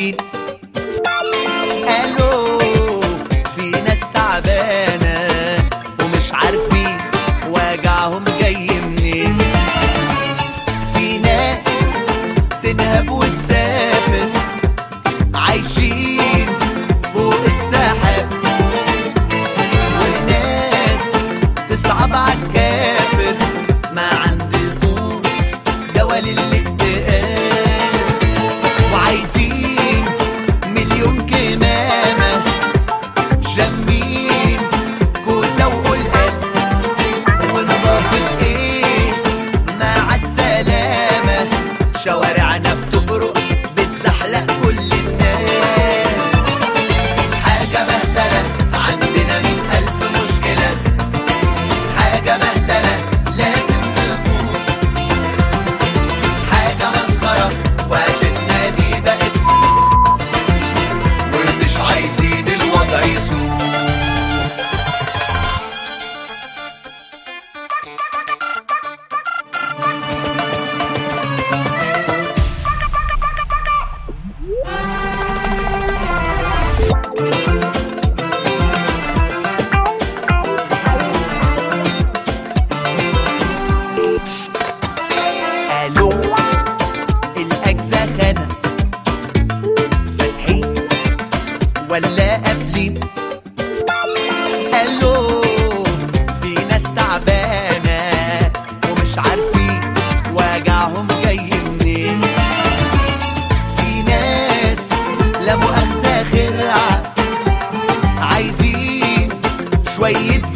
عايزين الو في ناس تعبانه ومش عارفين وجعهم جاي منين في ناس تنهب وتسافر عايشين فوق السحاب وناس تصعب عالكافر ما عندكوش دوا للاكتئاب وعايزين مليون كمامة شمين كوسة وقلقاس ونظافة ايه مع السلامة شوارعنا بتبرق بتزحلق كل الناس حاجة مهتلة عندنا مئة ألف مشكلة حاجة مهتلة لازم نفوق حاجة مسخرة وعيشتنا دي بقت ومش عايزين الوضع يسوق الو الاجزاء خانه فاتحين ولا قافلين الو في ناس تعبانه ومش عارفين وجعهم جاي منين في ناس لا مؤاخذه خرعه عايزين شويه